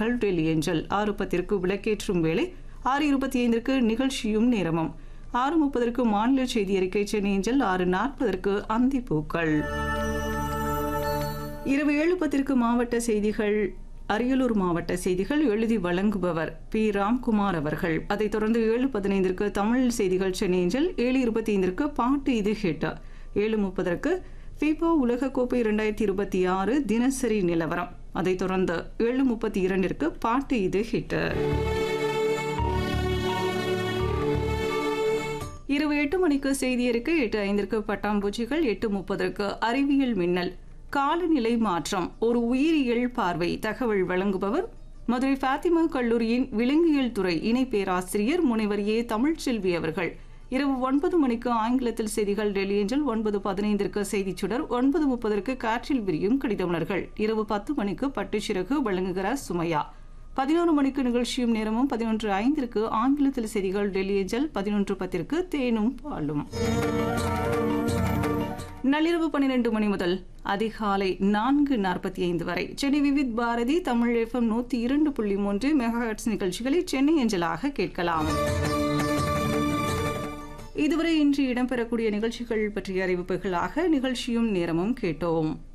செய்திகள் டெல்லி ஏஞ்சல் ஆறு பத்திற்கு விளக்கேற்றும் வேளை ஆறு இருபத்தி ஐந்திற்கு நிகழ்ச்சியும் நேரமும் ஆறு முப்பதற்கு மாநில செய்தி அறிக்கை சென்னை ஏஞ்சல் ஆறு நாற்பதற்கு அந்திப்பூக்கள் இரவு ஏழு பத்திற்கு மாவட்ட செய்திகள் அரியலூர் மாவட்ட செய்திகள் எழுதி வழங்குபவர் பி ராம்குமார் அவர்கள் அதைத் தொடர்ந்து ஏழு பதினைந்திற்கு தமிழ் செய்திகள் சென்னையில் ஏழு இருபத்தி ஐந்திற்கு பாட்டு இது ஹிட் ஏழு முப்பதற்கு ஃபிபா உலகக்கோப்பை இரண்டாயிரத்தி இருபத்தி ஆறு தினசரி நிலவரம் அதைத் தொடர்ந்து ஏழு முப்பத்தி இரண்டிற்கு பாட்டு இது ஹிட் இரவு எட்டு மணிக்கு செய்தி அறிக்கை எட்டு ஐந்திற்கு பட்டாம்பூச்சிகள் எட்டு முப்பதற்கு அறிவியல் மின்னல் காலநிலை மாற்றம் ஒரு உயிரியல் பார்வை தகவல் வழங்குபவர் மதுரை ஃபாத்திமா கல்லூரியின் விலங்கியல் துறை இணை பேராசிரியர் முனைவர் ஏ தமிழ்ச்செல்வி அவர்கள் இரவு ஒன்பது மணிக்கு ஆங்கிலத்தில் செய்திகள் டெல்லி ஏஞ்சல் ஒன்பது பதினைந்திற்கு செய்திச் சுடர் ஒன்பது முப்பதற்கு காற்றில் விரியும் கடிதமலர்கள் இரவு பத்து மணிக்கு பட்டுச்சிறகு வழங்குகிறார் சுமையா பதினோரு மணிக்கு நிகழ்ச்சியும் நேரமும் பதினொன்று ஐந்திற்கு ஆங்கிலத்தில் செய்திகள் டெல்லி ஏஞ்சல் பதினொன்று பத்திற்கு தேனும் பாலும் நள்ளிரவு பன்னிரண்டு மணி முதல் அதிகாலை நான்கு நாற்பத்தி ஐந்து வரை சென்னை விவித் பாரதி தமிழ் எஃப்எம் நூத்தி இரண்டு புள்ளி மூன்று மெகாஹெட்ஸ் நிகழ்ச்சிகளை சென்னை ஏஞ்சலாக கேட்கலாம் இதுவரை இன்று இடம்பெறக்கூடிய நிகழ்ச்சிகள் பற்றிய அறிவிப்புகளாக நிகழ்ச்சியும் நேரமும் கேட்டோம்